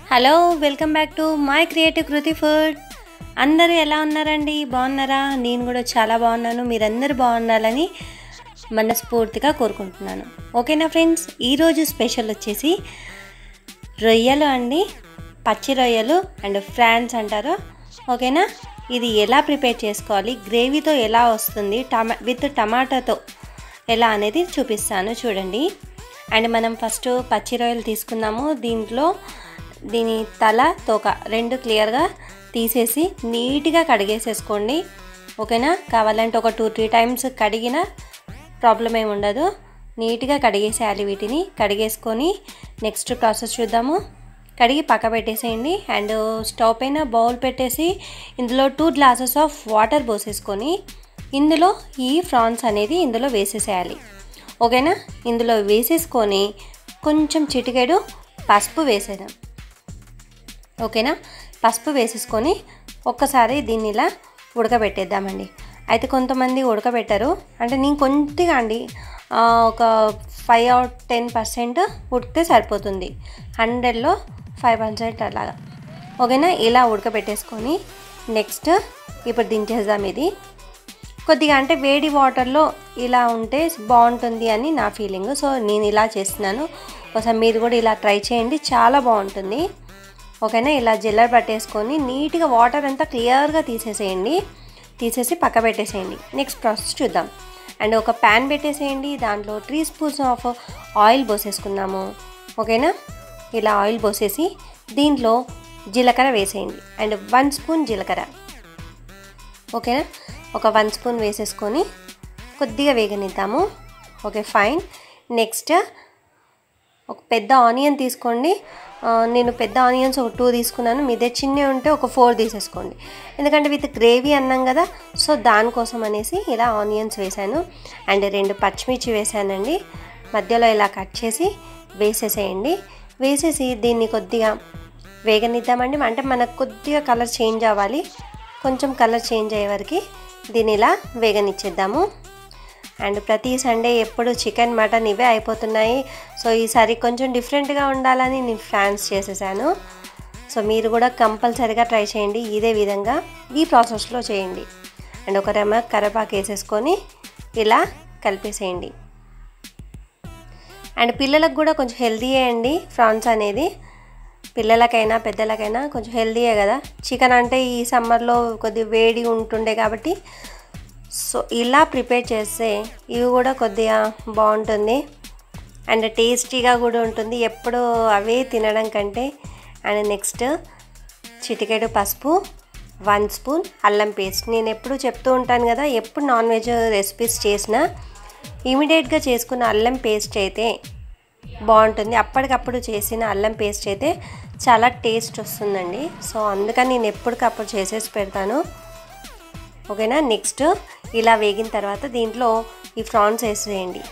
hello welcome back to my creative Kriti food అందరూ ఎలా ఉన్నారండి బాగున్నారా నేను కూడా చాలా బాగున్నాను మీరందరూ బాగుండాలని మనస్ఫూర్తిగా కోరుకుంటున్నాను ఓకేనా ఫ్రెండ్స్ ఈరోజు స్పెషల్ వచ్చేసి రొయ్యలు అండి పచ్చి రొయ్యలు అండ్ ఫ్రాన్స్ అంటారు ఓకేనా ఇది ఎలా ప్రిపేర్ చేసుకోవాలి గ్రేవీతో ఎలా వస్తుంది టమా విత్ టమాటాతో ఎలా అనేది చూపిస్తాను చూడండి అండ్ మనం ఫస్ట్ పచ్చి రొయ్యలు తీసుకుందాము దీంట్లో దీని తల తోక రెండు క్లియర్గా తీసేసి నీట్గా కడిగేసేసుకోండి ఓకేనా కావాలంటే ఒక టూ త్రీ టైమ్స్ కడిగిన ప్రాబ్లం ఏమి ఉండదు నీట్గా కడిగేసేయాలి వీటిని కడిగేసుకొని నెక్స్ట్ ప్రాసెస్ చూద్దాము కడిగి పక్క పెట్టేసేయండి అండ్ స్టవ్ పైన బౌల్ పెట్టేసి ఇందులో టూ గ్లాసెస్ ఆఫ్ వాటర్ పోసేసుకొని ఇందులో ఈ ఫ్రాన్స్ అనేది ఇందులో వేసేసేయాలి ఓకేనా ఇందులో వేసేసుకొని కొంచెం చిటికెడు పసుపు వేసేద్దాం ఓకేనా పసుపు వేసేసుకొని ఒక్కసారి దీన్ని ఇలా ఉడకబెట్టేద్దామండి అయితే కొంతమంది ఉడకబెట్టరు అంటే నేను కొద్దిగా అండి ఆ, ఒక ఫైవ్ ఆర్ టెన్ పర్సెంట్ ఉడికితే సరిపోతుంది హండ్రెడ్లో ఫైవ్ పర్సెంట్ అలాగా ఓకేనా ఇలా ఉడకబెట్టేసుకొని నెక్స్ట్ ఇప్పుడు దించేద్దాం ఇది కొద్దిగా అంటే వేడి వాటర్లో ఇలా ఉంటే బాగుంటుంది అని నా ఫీలింగ్ సో నేను ఇలా చేస్తున్నాను ఒకసారి మీరు కూడా ఇలా ట్రై చేయండి చాలా బాగుంటుంది ఓకేనా ఇలా జిల్లర్ పట్టేసుకొని నీట్గా వాటర్ అంతా క్లియర్గా తీసేసేయండి తీసేసి పక్క పెట్టేసేయండి నెక్స్ట్ ప్రాసెస్ చూద్దాం అండ్ ఒక ప్యాన్ పెట్టేసేయండి దాంట్లో త్రీ స్పూన్స్ ఆఫ్ ఆయిల్ పోసేసుకుందాము ఓకేనా ఇలా ఆయిల్ పోసేసి దీంట్లో జీలకర్ర వేసేయండి అండ్ వన్ స్పూన్ జీలకర్ర ఓకేనా ఒక వన్ స్పూన్ వేసేసుకొని కొద్దిగా వేగనిద్దాము ఓకే ఫైన్ నెక్స్ట్ ఒక పెద్ద ఆనియన్ తీసుకోండి ఆ, నేను పెద్ద ఆనియన్స్ ఒక టూ తీసుకున్నాను మీదే చిన్నవి ఉంటే ఒక ఫోర్ తీసేసుకోండి ఎందుకంటే విత్ గ్రేవీ అన్నాం కదా సో దానికోసం అనేసి ఇలా ఆనియన్స్ వేసాను అండ్ రెండు పచ్చిమిర్చి వేసానండి మధ్యలో ఇలా కట్ చేసి వేసేసేయండి వేసేసి దీన్ని కొద్దిగా వేగనిద్దామండి అంటే మనకు కొద్దిగా కలర్ చేంజ్ అవ్వాలి కొంచెం కలర్ చేంజ్ అయ్యే వరకు దీన్ని ఇలా వేగనిచ్చేద్దాము అండ్ ప్రతి సండే ఎప్పుడు చికెన్ మటన్ ఇవే అయిపోతున్నాయి సో ఈసారి కొంచెం డిఫరెంట్గా ఉండాలని నేను ఫ్రాన్స్ చేసేసాను సో మీరు కూడా కంపల్సరీగా ట్రై చేయండి ఇదే విధంగా ఈ ప్రాసెస్లో చేయండి అండ్ ఒక రెమ్మ కరివేపాకు వేసేసుకొని ఇలా కలిపేసేయండి అండ్ పిల్లలకు కూడా కొంచెం హెల్తీయే అండి ఫ్రాన్స్ అనేది పిల్లలకైనా పెద్దలకైనా కొంచెం హెల్తీయే కదా చికెన్ అంటే ఈ సమ్మర్లో కొద్దిగా వేడి ఉంటుండే కాబట్టి సో ఇలా ప్రిపేర్ చేస్తే ఇవి కూడా కొద్దిగా బాగుంటుంది అండ్ టేస్టీగా కూడా ఉంటుంది ఎప్పుడు అవే తినడం కంటే అండ్ నెక్స్ట్ చిటికెడు పసుపు వన్ స్పూన్ అల్లం పేస్ట్ నేను ఎప్పుడు చెప్తూ ఉంటాను కదా ఎప్పుడు నాన్ వెజ్ రెసిపీస్ చేసినా ఇమీడియట్గా చేసుకున్న అల్లం పేస్ట్ అయితే బాగుంటుంది అప్పటికప్పుడు చేసిన అల్లం పేస్ట్ అయితే చాలా టేస్ట్ వస్తుందండి సో అందుకని నేను ఎప్పటికప్పుడు చేసేసి పెడతాను ఓకేనా నెక్స్ట్ ఇలా వేగిన తర్వాత దీంట్లో ఈ ఫ్రాన్స్ వేసేయండి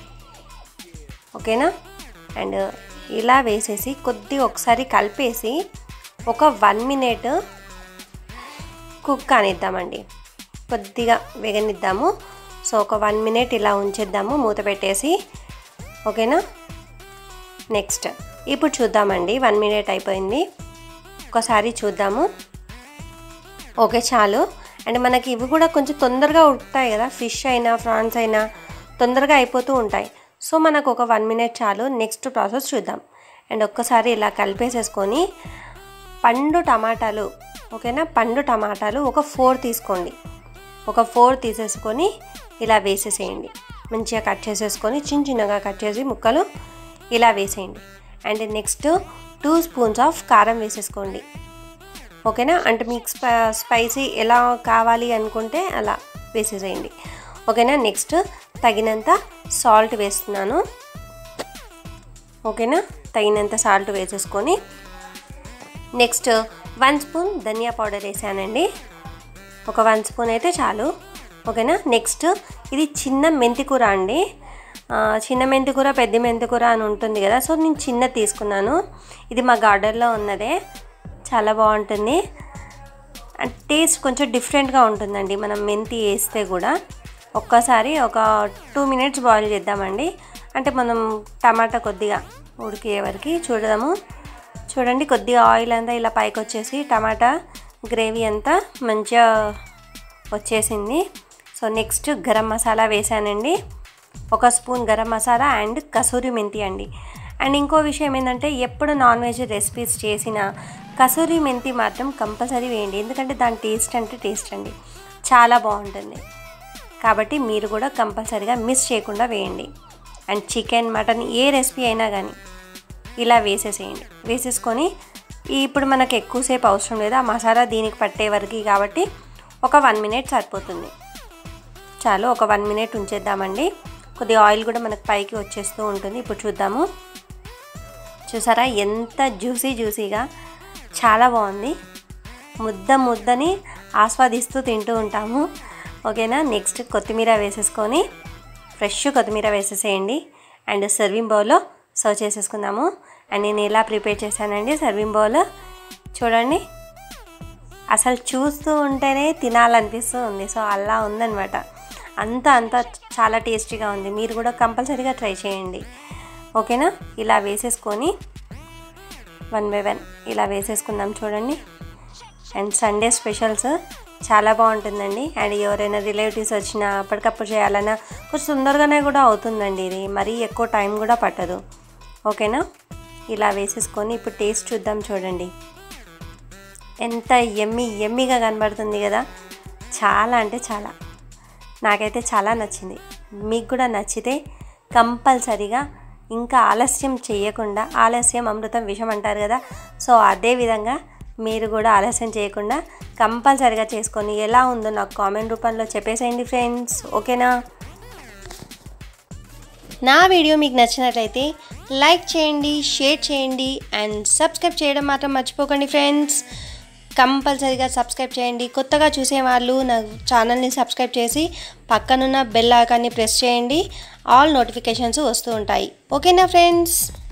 ఓకేనా అండ్ ఇలా వేసేసి కొద్దిగా ఒకసారి కలిపేసి ఒక వన్ మినిట్ కుక్ అనిద్దామండి కొద్దిగా వేగనిద్దాము సో ఒక వన్ మినిట్ ఇలా ఉంచేద్దాము మూత పెట్టేసి ఓకేనా నెక్స్ట్ ఇప్పుడు చూద్దామండి వన్ మినిట్ అయిపోయింది ఒకసారి చూద్దాము ఓకే చాలు అండ్ మనకి ఇవి కూడా కొంచెం తొందరగా ఉడుకుతాయి కదా ఫిష్ అయినా ఫ్రాన్స్ అయినా తొందరగా అయిపోతూ ఉంటాయి సో మనకు ఒక వన్ మినిట్ చాలు నెక్స్ట్ ప్రాసెస్ చూద్దాం అండ్ ఒక్కసారి ఇలా కలిపేసేసుకొని పండు టమాటాలు ఓకేనా పండు టమాటాలు ఒక ఫోర్ తీసుకోండి ఒక ఫోర్ తీసేసుకొని ఇలా వేసేసేయండి మంచిగా కట్ చేసేసుకొని చిన్న చిన్నగా కట్ చేసి ముక్కలు ఇలా వేసేయండి and next two spoons of కారం వేసేసుకోండి ఓకేనా అంటే మీకు స్పై స్పైసీ ఎలా కావాలి అనుకుంటే అలా వేసేసేయండి ఓకేనా నెక్స్ట్ తగినంత సాల్ట్ వేస్తున్నాను ఓకేనా తగినంత సాల్ట్ వేసేసుకొని నెక్స్ట్ వన్ స్పూన్ ధనియా పౌడర్ వేసానండి ఒక వన్ స్పూన్ అయితే చాలు ఓకేనా నెక్స్ట్ ఇది చిన్న మెంతికూర అండి ఆ, చిన్న మెంతికూర పెద్ద మెంతికూర అని ఉంటుంది కదా సో నేను చిన్న తీసుకున్నాను ఇది మా గార్డెన్లో ఉన్నదే చాలా బాగుంటుంది అండ్ టేస్ట్ కొంచెం డిఫరెంట్గా ఉంటుందండి మనం మెంతి వేస్తే కూడా ఒక్కసారి ఒక టూ మినిట్స్ బాయిల్ చేద్దామండి అంటే మనం టమాటా కొద్దిగా ఉడికే వరకు చూడదాము చూడండి కొద్దిగా ఆయిల్ అంతా ఇలా పైకి వచ్చేసి టమాటా గ్రేవీ అంతా మంచిగా వచ్చేసింది సో నెక్స్ట్ గరం మసాలా వేసానండి ఒక స్పూన్ గరం మసాలా అండ్ కసూరి మెంతి అండి అండ్ ఇంకో విషయం ఏంటంటే ఎప్పుడు నాన్ వెజ్ రెసిపీస్ చేసిన కసూరి మెంతి మాత్రం కంపల్సరీ వేయండి ఎందుకంటే దాని టేస్ట్ అంటే టేస్ట్ అండి చాలా బాగుంటుంది కాబట్టి మీరు కూడా కంపల్సరీగా మిస్ చేయకుండా వేయండి అండ్ చికెన్ మటన్ ఏ రెసిపీ అయినా కానీ ఇలా వేసేసేయండి వేసేసుకొని ఇప్పుడు మనకు ఎక్కువసేపు అవసరం లేదు ఆ మసాలా దీనికి పట్టే వరకు కాబట్టి ఒక వన్ మినిట్ సరిపోతుంది చాలు ఒక వన్ మినిట్ ఉంచేద్దామండి కొద్దిగా ఆయిల్ కూడా మనకు పైకి వచ్చేస్తూ ఉంటుంది ఇప్పుడు చూద్దాము చూసారా ఎంత జ్యూసీ జ్యూసీగా చాలా బాగుంది ముద్ద ముద్దని ఆస్వాదిస్తూ తింటూ ఉంటాము ఓకేనా నెక్స్ట్ కొత్తిమీర వేసేసుకొని ఫ్రెష్ కొత్తిమీర వేసేసేయండి అండ్ సర్వింగ్ బౌల్లో సర్వ్ చేసేసుకుందాము అండ్ నేను ఎలా ప్రిపేర్ చేశానండి సర్వింగ్ బౌల్ చూడండి అసలు చూస్తూ ఉంటేనే తినాలనిపిస్తూ ఉంది సో అలా ఉందన్నమాట అంత అంత చాలా టేస్టీగా ఉంది మీరు కూడా కంపల్సరీగా ట్రై చేయండి ఓకేనా ఇలా వేసేసుకొని వన్ బై వన్ ఇలా వేసేసుకుందాం చూడండి అండ్ సండే స్పెషల్స్ చాలా బాగుంటుందండి అండ్ ఎవరైనా రిలేటివ్స్ వచ్చినా అప్పటికప్పుడు చేయాలన్నా కొంచెం తొందరగానే కూడా అవుతుందండి ఇది మరీ ఎక్కువ టైం కూడా పట్టదు ఓకేనా ఇలా వేసేసుకొని ఇప్పుడు టేస్ట్ చూద్దాం చూడండి ఎంత ఎమ్మి ఎమ్మిగా కనబడుతుంది కదా చాలా అంటే చాలా నాకైతే చాలా నచ్చింది మీకు కూడా నచ్చితే కంపల్సరీగా ఇంకా ఆలస్యం చేయకుండా ఆలస్యం అమృతం విషం అంటారు కదా సో అదే విధంగా మీరు కూడా ఆలస్యం చేయకుండా కంపల్సరీగా చేసుకొని ఎలా ఉందో నాకు కామెంట్ రూపంలో చెప్పేసేయండి ఫ్రెండ్స్ ఓకేనా నా వీడియో మీకు నచ్చినట్లయితే లైక్ చేయండి షేర్ చేయండి అండ్ సబ్స్క్రైబ్ చేయడం మాత్రం మర్చిపోకండి ఫ్రెండ్స్ కంపల్సరీగా సబ్స్క్రైబ్ చేయండి కొత్తగా చూసేవాళ్ళు నా ఛానల్ని సబ్స్క్రైబ్ చేసి పక్కనున్న బెల్ ఐకాన్ని ప్రెస్ చేయండి ఆల్ నోటిఫికేషన్స్ వస్తూ ఉంటాయి ఓకేనా ఫ్రెండ్స్